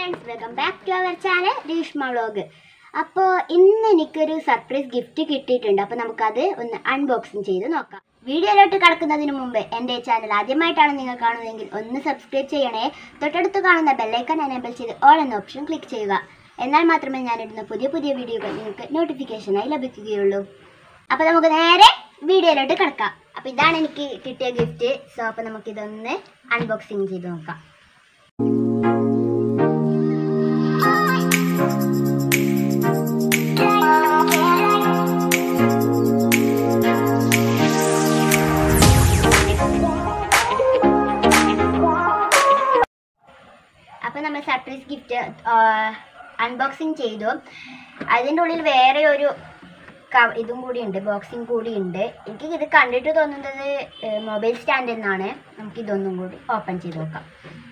Friends welcome back to our channel Reeshma vlog അപ്പോൾ ഇന്ന് എനിക്കൊരു സർപ്രൈസ് ഗിഫ്റ്റ് കിട്ടിയിട്ടുണ്ട് അപ്പോൾ നമുക്കത് ഒന്ന് അൺബോക്സിങ് ചെയ്ത് നോക്കാം വീഡിയോയിലോട്ട് കടക്കുന്നതിന് മുമ്പ് എൻ്റെ ചാനൽ ആദ്യമായിട്ടാണ് നിങ്ങൾ കാണുന്നതെങ്കിൽ ഒന്ന് സബ്സ്ക്രൈബ് ചെയ്യണേ തൊട്ടടുത്ത് കാണുന്ന ബെല്ലൈക്കൺ എനേബിൾ ചെയ്ത് ഓൾ എന്ന ഓപ്ഷൻ ക്ലിക്ക് ചെയ്യുക എന്നാൽ മാത്രമേ ഞാനിടുന്ന പുതിയ പുതിയ വീഡിയോകൾ നിങ്ങൾക്ക് നോട്ടിഫിക്കേഷനായി ലഭിക്കുകയുള്ളൂ അപ്പോൾ നമുക്ക് നേരെ വീഡിയോയിലോട്ട് കിടക്കാം അപ്പോൾ ഇതാണ് എനിക്ക് കിട്ടിയ ഗിഫ്റ്റ് സോ അപ്പോൾ നമുക്കിതൊന്ന് അൺബോക്സിങ് ചെയ്ത് നോക്കാം അപ്പോൾ നമ്മൾ സർപ്രൈസ് ഗിഫ്റ്റ് അൺബോക്സിങ് ചെയ്തു അതിൻ്റെ ഉള്ളിൽ വേറെ ഒരു ക- ഇതും കൂടി ഉണ്ട് ബോക്സിങ് കൂടി ഉണ്ട് എനിക്ക് ഇത് കണ്ടിട്ട് തോന്നുന്നത് മൊബൈൽ സ്റ്റാൻഡ് എന്നാണ് നമുക്ക് ഇതൊന്നും കൂടി ഓപ്പൺ ചെയ്ത് നോക്കാം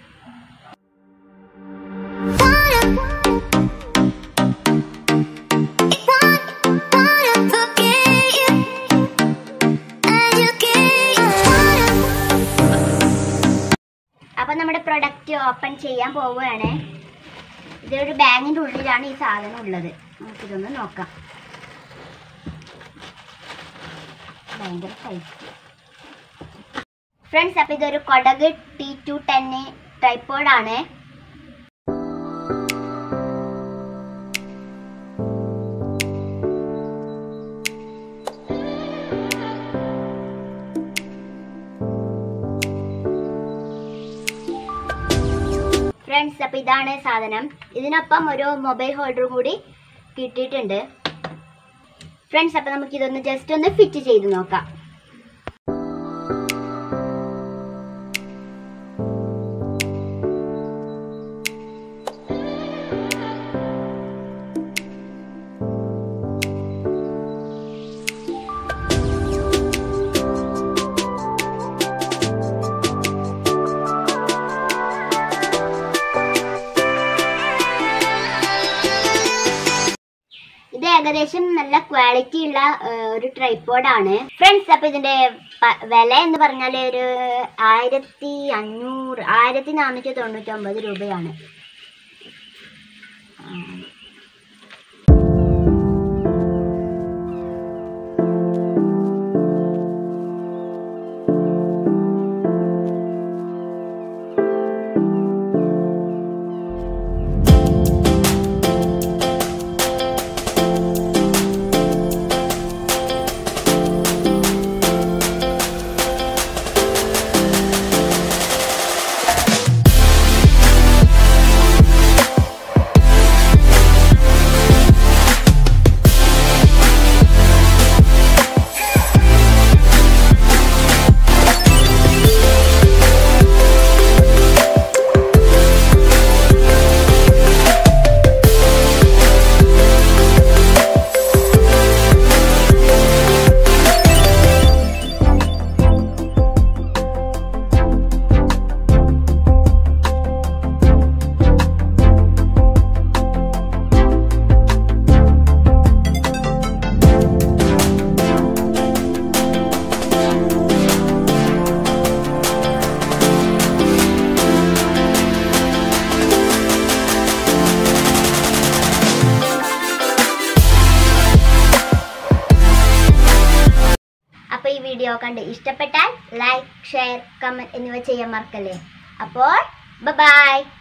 അപ്പോൾ നമ്മുടെ പ്രൊഡക്റ്റ് ഓപ്പൺ ചെയ്യാൻ പോവുകയാണ് ഇതൊരു ബാഗിൻ്റെ ഉള്ളിലാണ് ഈ സാധനം ഉള്ളത് നമുക്കിതൊന്ന് നോക്കാം ഭയങ്കര സൈസ് ഫ്രണ്ട്സ് അപ്പോൾ ഇതൊരു കൊടക് ടി ടു ടെന്ന് ട്രൈപ്പോഡാണ് ഫ്രണ്ട്സ് അപ്പോൾ ഇതാണ് സാധനം ഇതിനൊപ്പം ഒരു മൊബൈൽ ഹോൾഡറും കൂടി കിട്ടിയിട്ടുണ്ട് ഫ്രണ്ട്സ് അപ്പോൾ നമുക്ക് ഇതൊന്ന് ജസ്റ്റ് ഒന്ന് ഫിറ്റ് ചെയ്ത് നോക്കാം ഇത് ഏകദേശം നല്ല ക്വാളിറ്റി ഉള്ള ആ, ഒരു ട്രൈപ്പോഡാണ് ഫ്രണ്ട്സ് അപ്പോൾ ഇതിന്റെ പ- വില എന്ന് പറഞ്ഞാൽ ഒരു ആയിരത്തി അഞ്ഞൂറ് ആയിരത്തി നാനൂറ്റി തൊണ്ണൂറ്റി ഒമ്പത് രൂപയാണ് ആ. അപ്പോൾ ഈ വീഡിയോ കണ്ട് ഇഷ്ടപ്പെട്ടാൽ ലൈക്ക് ഷെയർ കമൻറ്റ് എന്നിവ ചെയ്യാൻ മറക്കല്ലേ അപ്പോൾ ബൈ